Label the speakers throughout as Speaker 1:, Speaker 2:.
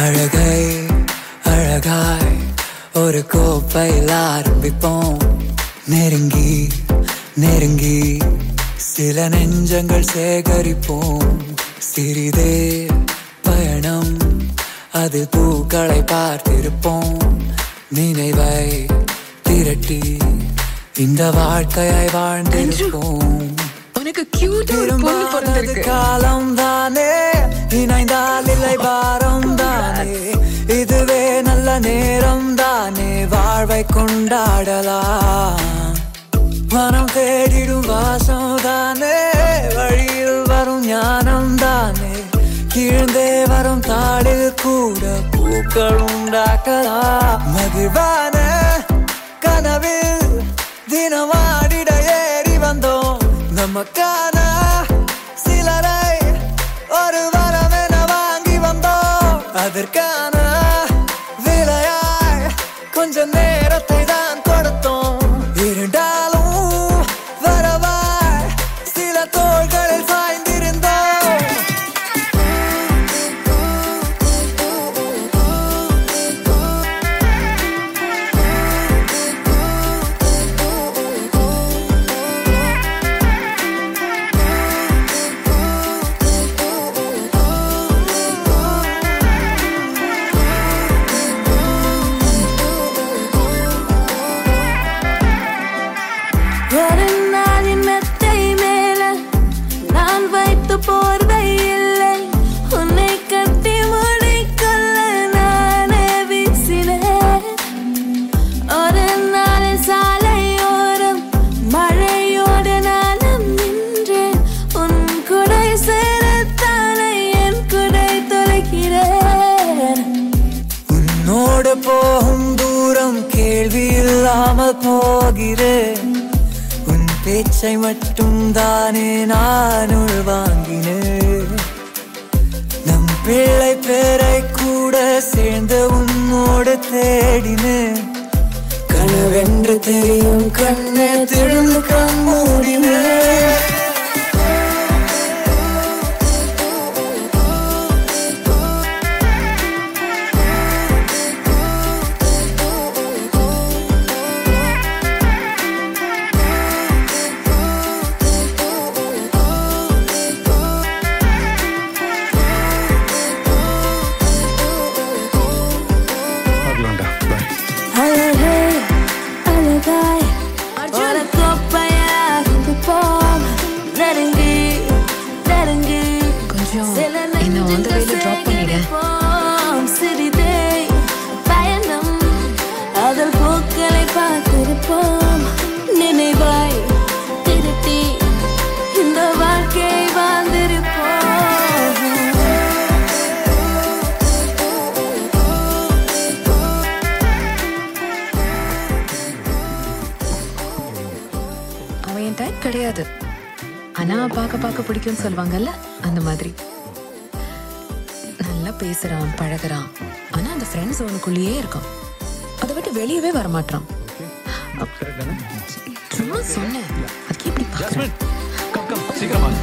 Speaker 1: அழகை அழகாய் ஒரு கோப்பையில் ஆரம்பிப்போம் நெருங்கி நெருங்கி சில நெஞ்சங்கள் சேகரிப்போம் சிறிதே பயணம் அது பூக்களை பார்த்திருப்போம் நினைவை திரட்டி இந்த வாழ்க்கையை வாழ்ந்திருப்போம்
Speaker 2: உனக்கு கியூட் ஒரு பொண்ணு
Speaker 1: திரும்பாதது
Speaker 2: பிறந்திருக்கு
Speaker 1: காலம் தானே இணைந்தால் இல்லை பாரம் தானே இதுவே நல்ல நேரம் தானே வாழ்வை கொண்டாடலாம் மனம் தேடிடும் வாசம் தானே வழியில் வரும் ஞானம் தானே கீழ்ந்தே வரும் தாளில் கூட பூக்கள் உண்டாக்கலாம் மகிழ்வான கனவில் தினமாடிட ஏறி வந்தோம் நமக்கான சிலரை ஒரு வரம் என வாங்கி வந்தோம் அதற்கான விலையாய் கொஞ்ச நேரத்தை தான் கொடுத்தோம் இருந்தாலும் வரவாய் சில தோள்களில் சாய்ந்திருந்தோம்
Speaker 3: ஒரு நாளின் மெத்தை மேல நான் வைத்து போர்வை இல்லை உன்னை கட்டி முடிக்கொள்ள நானே வீசினேன் ஒரு நாள் சாலையோரம் மழையோடு நானும் நின்றேன் உன் குடை சேரத்தானே என் குடை தொலைக்கிறேன்
Speaker 1: உன்னோடு போகும் தூரம் கேள்வி இல்லாமல் போகிறேன் உன் பேச்சை மட்டும் தானே நான் உள்வாங்கினேன் நம் பிள்ளை பேரை கூட சேர்ந்து உன்னோடு தேடினேன் கனவென்று தெரியும் கண்ணே திறந்து கண் மூடினேன்
Speaker 4: பார்க்கலாம்டா பாய்
Speaker 3: அழகே அழகாய் ஒரு கோப்பையாக போம் நெருங்கி நெருங்கி
Speaker 2: கொஞ்சம்
Speaker 3: சில
Speaker 2: என்னை on the way ல drop பண்ணிடு.
Speaker 3: சேகரிப்போம். சிறிதே பயணம் அதில் பூக்களை பார்த்திருப்போம் நினைவாய் திருட்டி இந்த வாழ்க்கையை வாழ்ந்திருப்போம்
Speaker 2: அவன் என் டைப் கிடையாது ஆனா பார்க்க பார்க்க பிடிக்கும்னு சொல்லுவாங்கல்ல அந்த மாதிரி நல்லா பேசுறான் பழகுறான் ஆனா அந்த ஃப்ரெண்ட்ஸ் அவனுக்குள்ளேயே இருக்கான் அதை விட்டு வெளியவே வர மாட்டான் சும்மா சொன்னேன் அதுக்கு இப்படி பார்க்கறேன்
Speaker 4: கம் கம் சீக்கிரமா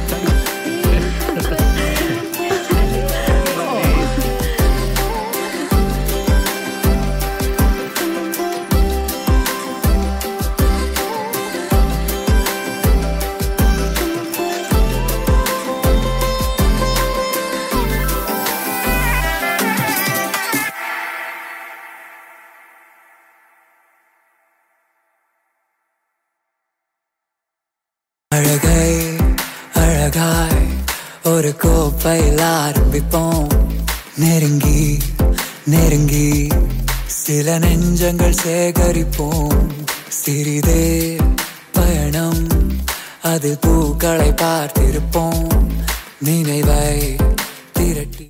Speaker 1: அழகை அழகாய் ஒரு கோப்பையில் ஆரம்பிப்போம் நெருங்கி நெருங்கி சில நெஞ்சங்கள் சேகரிப்போம் சிறிதே பயணம் அது பூக்களை பார்த்திருப்போம் நினைவை திரட்டி